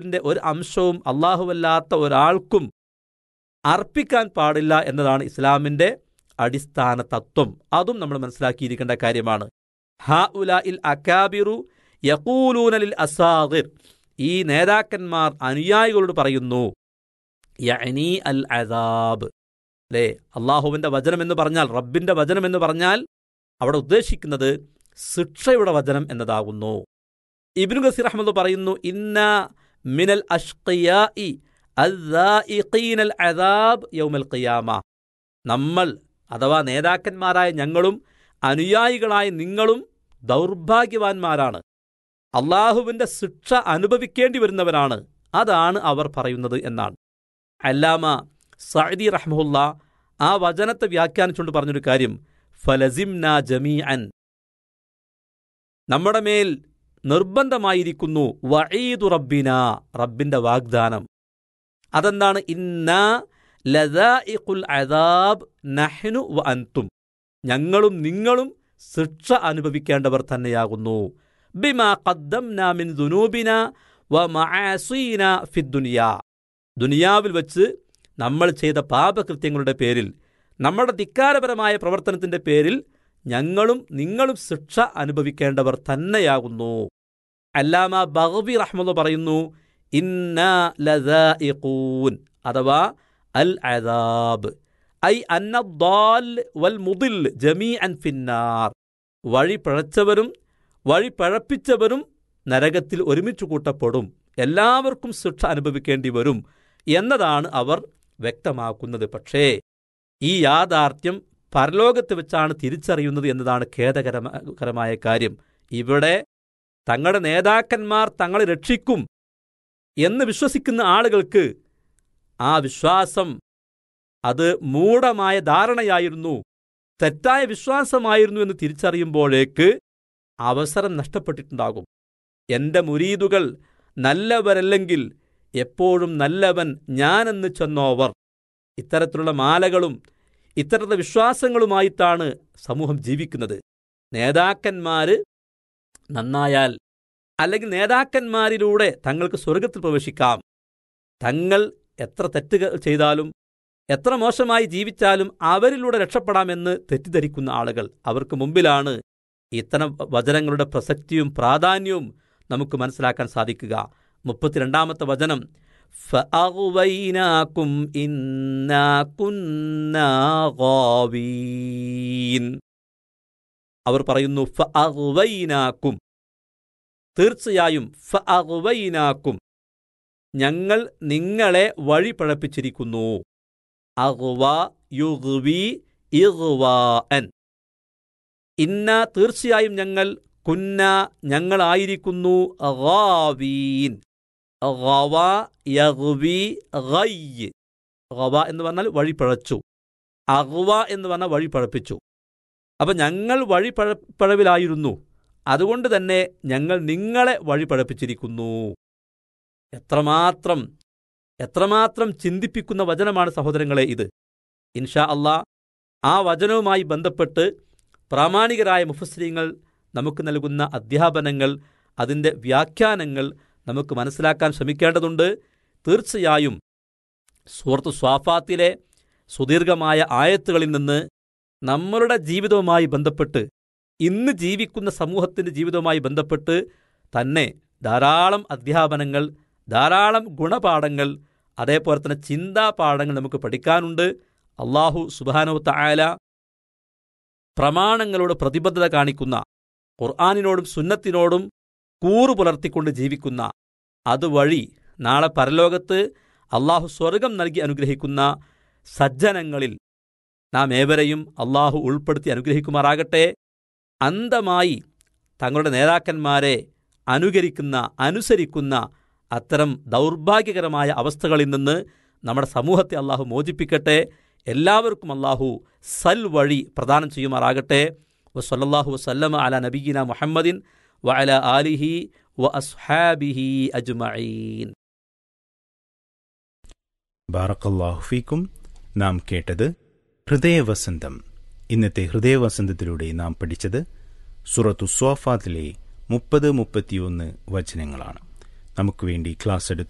ഇബാദത്തിന്റെ ഒരു അംശവും അള്ളാഹുവല്ലാത്ത ഒരാൾക്കും അർപ്പിക്കാൻ പാടില്ല എന്നതാണ് ഇസ്ലാമിന്റെ അടിസ്ഥാന തത്വം അതും നമ്മൾ മനസ്സിലാക്കിയിരിക്കേണ്ട കാര്യമാണ് ഹ ഉല ഇൽ അക്കാബിറു യക്കൂലൂനലിൽ അസാദിർ ഈ നേതാക്കന്മാർ അനുയായികളോട് പറയുന്നു യഅനി അൽ അദാബ് അല്ലേ അള്ളാഹുവിന്റെ വചനം എന്ന് പറഞ്ഞാൽ റബ്ബിന്റെ വചനം എന്ന് പറഞ്ഞാൽ അവിടെ ഉദ്ദേശിക്കുന്നത് ശിക്ഷയുടെ വചനം എന്നതാകുന്നു ഇബ്നു ഗസീർ അഹമ്മദ് പറയുന്നു ഇന്ന മിനൽ അഷ്ഖിയാഇ അദ്ദാഇഖീനൽ അദാബ് യൗമൽ ഖിയാമ നമ്മൾ അഥവാ നേതാക്കന്മാരായ ഞങ്ങളും അനുയായികളായ നിങ്ങളും ദൗർഭാഗ്യവാന്മാരാണ് അള്ളാഹുവിന്റെ ശിക്ഷ അനുഭവിക്കേണ്ടി വരുന്നവരാണ് അതാണ് അവർ പറയുന്നത് എന്നാണ് അല്ലാമ സഅദി റഹ്മുല്ല ആ വചനത്തെ വ്യാഖ്യാനിച്ചുകൊണ്ട് പറഞ്ഞൊരു കാര്യം ഫലസിംന ജമീ അൻ നമ്മുടെ മേൽ നിർബന്ധമായിരിക്കുന്നു വഈദു റബ്ബിന റബ്ബിന്റെ വാഗ്ദാനം അതെന്താണ് ഇന്ന ലദാഇഖുൽ അദാബ് നഹ്നു വ അൻതും ഞങ്ങളും നിങ്ങളും ശിക്ഷ അനുഭവിക്കേണ്ടവർ തന്നെയാകുന്നു ബിമാ ഖദ്ദംനാ മിൻ ദുനൂബിന വ മആസീന ഫിദ്ദുനിയ ദുനിയാവിൽ വച്ച് നമ്മൾ ചെയ്ത പാപകൃത്യങ്ങളുടെ പേരിൽ നമ്മുടെ ധിക്കാരപരമായ പ്രവർത്തനത്തിന്റെ പേരിൽ ഞങ്ങളും നിങ്ങളും ശിക്ഷ അനുഭവിക്കേണ്ടവർ തന്നെയാകുന്നു അല്ലാമ ബഹബി റഹ്മുള്ള പറയുന്നു ഇന്ന ലദാഇഖൂൻ അഥവാ അൽ അദാബ് ഐ അന്നദ്ദാൽ വൽ മുദിൽ ജമീഅൻ ഫിന്നാർ വഴി പഴച്ചവരും വഴി പഴപ്പിച്ചവരും നരകത്തിൽ ഒരുമിച്ച് കൂട്ടപ്പെടും എല്ലാവർക്കും ശിക്ഷ അനുഭവിക്കേണ്ടി വരും എന്നതാണ് അവർ വ്യക്തമാക്കുന്നത് പക്ഷേ ഈ യാഥാർത്ഥ്യം പരലോകത്ത് വെച്ചാണ് തിരിച്ചറിയുന്നത് എന്നതാണ് ഖേദകരമായ കാര്യം ഇവിടെ തങ്ങളുടെ നേതാക്കന്മാർ തങ്ങളെ രക്ഷിക്കും എന്ന് വിശ്വസിക്കുന്ന ആളുകൾക്ക് ആ വിശ്വാസം അത് മൂഢമായ ധാരണയായിരുന്നു തെറ്റായ വിശ്വാസമായിരുന്നു എന്ന് തിരിച്ചറിയുമ്പോഴേക്ക് അവസരം നഷ്ടപ്പെട്ടിട്ടുണ്ടാകും എന്റെ മുരീദുകൾ നല്ലവരല്ലെങ്കിൽ എപ്പോഴും നല്ലവൻ ഞാനെന്ന് ചെന്നോവർ ഇത്തരത്തിലുള്ള മാലകളും ഇത്തരത്തിലുള്ള വിശ്വാസങ്ങളുമായിട്ടാണ് സമൂഹം ജീവിക്കുന്നത് നേതാക്കന്മാര് നന്നായാൽ അല്ലെങ്കിൽ നേതാക്കന്മാരിലൂടെ തങ്ങൾക്ക് സ്വർഗത്തിൽ പ്രവേശിക്കാം തങ്ങൾ എത്ര തെറ്റുകൾ ചെയ്താലും എത്ര മോശമായി ജീവിച്ചാലും അവരിലൂടെ രക്ഷപ്പെടാമെന്ന് തെറ്റിദ്ധരിക്കുന്ന ആളുകൾ അവർക്ക് മുമ്പിലാണ് ഇത്തരം വചനങ്ങളുടെ പ്രസക്തിയും പ്രാധാന്യവും നമുക്ക് മനസ്സിലാക്കാൻ സാധിക്കുക മുപ്പത്തിരണ്ടാമത്തെ വചനം ഫഅഗ്വൈനാകും ഇന്നാ കുന്നാ ഗാവീൻ അവർ പറയുന്നു ഫഅഗ്വൈനാകും തീർച്ചയായും ഫഅഗ്വൈനാകും ഞങ്ങൾ നിങ്ങളെ വഴി പഴപ്പിച്ചിരിക്കുന്നു അഗ്വ യുഗ്വി ഇഗ്വാൻ ഇന്ന തീർച്ചയായും ഞങ്ങൾ കുന്ന ഞങ്ങളായിരിക്കുന്നു ഗാവീൻ ഗവ യഗ്വി ഗയ്യ് ഗവ എന്ന് പറഞ്ഞാൽ വഴി പഴച്ചു അഗ്വ എന്ന് പറഞ്ഞാൽ വഴി പഴപ്പിച്ചു അപ്പം ഞങ്ങൾ വഴി പഴ പഴവിലായിരുന്നു അതുകൊണ്ട് തന്നെ ഞങ്ങൾ നിങ്ങളെ വഴി പഴപ്പിച്ചിരിക്കുന്നു എത്രമാത്രം എത്രമാത്രം ചിന്തിപ്പിക്കുന്ന വചനമാണ് സഹോദരങ്ങളെ ഇത് ഇൻഷാ അള്ളാ ആ വചനവുമായി ബന്ധപ്പെട്ട് പ്രാമാണികരായ മുഫസ്രീങ്ങൾ നമുക്ക് നൽകുന്ന അധ്യാപനങ്ങൾ അതിൻ്റെ വ്യാഖ്യാനങ്ങൾ നമുക്ക് മനസ്സിലാക്കാൻ ശ്രമിക്കേണ്ടതുണ്ട് തീർച്ചയായും സുഹൃത്ത് സ്വാഫാത്തിലെ സുദീർഘമായ ആയത്തുകളിൽ നിന്ന് നമ്മളുടെ ജീവിതവുമായി ബന്ധപ്പെട്ട് ഇന്ന് ജീവിക്കുന്ന സമൂഹത്തിൻ്റെ ജീവിതവുമായി ബന്ധപ്പെട്ട് തന്നെ ധാരാളം അധ്യാപനങ്ങൾ ധാരാളം ഗുണപാഠങ്ങൾ അതേപോലെ തന്നെ ചിന്താ പാഠങ്ങൾ നമുക്ക് പഠിക്കാനുണ്ട് അള്ളാഹു സുബാനു തായാല പ്രമാണങ്ങളോട് പ്രതിബദ്ധത കാണിക്കുന്ന ഖുർആാനിനോടും സുന്നത്തിനോടും കൂറു പുലർത്തിക്കൊണ്ട് ജീവിക്കുന്ന അതുവഴി നാളെ പരലോകത്ത് അള്ളാഹു സ്വർഗം നൽകി അനുഗ്രഹിക്കുന്ന സജ്ജനങ്ങളിൽ നാം ഏവരെയും അള്ളാഹു ഉൾപ്പെടുത്തി അനുഗ്രഹിക്കുമാറാകട്ടെ അന്തമായി തങ്ങളുടെ നേതാക്കന്മാരെ അനുകരിക്കുന്ന അനുസരിക്കുന്ന അത്തരം ദൗർഭാഗ്യകരമായ അവസ്ഥകളിൽ നിന്ന് നമ്മുടെ സമൂഹത്തെ അള്ളാഹു മോചിപ്പിക്കട്ടെ എല്ലാവർക്കും അള്ളാഹു സൽ വഴി പ്രദാനം ചെയ്യുമാറാകട്ടെ വസല്ലാഹു വസല്ലമ അല നബീന മുഹമ്മദിൻ വ അല ആലിഹി വ അസ്ഹാബിഹി അജ്മഈൻ ബാറക്കല്ലാഹു ഫീക്കും നാം കേട്ടത് ഹൃദയവസന്തം ഇന്നത്തെ ഹൃദയവസന്തത്തിലൂടെ നാം പഠിച്ചത് സുറത്തു സ്വാഫാത്തിലെ മുപ്പത് മുപ്പത്തിയൊന്ന് വചനങ്ങളാണ് നമുക്ക് വേണ്ടി ക്ലാസ് എടുത്ത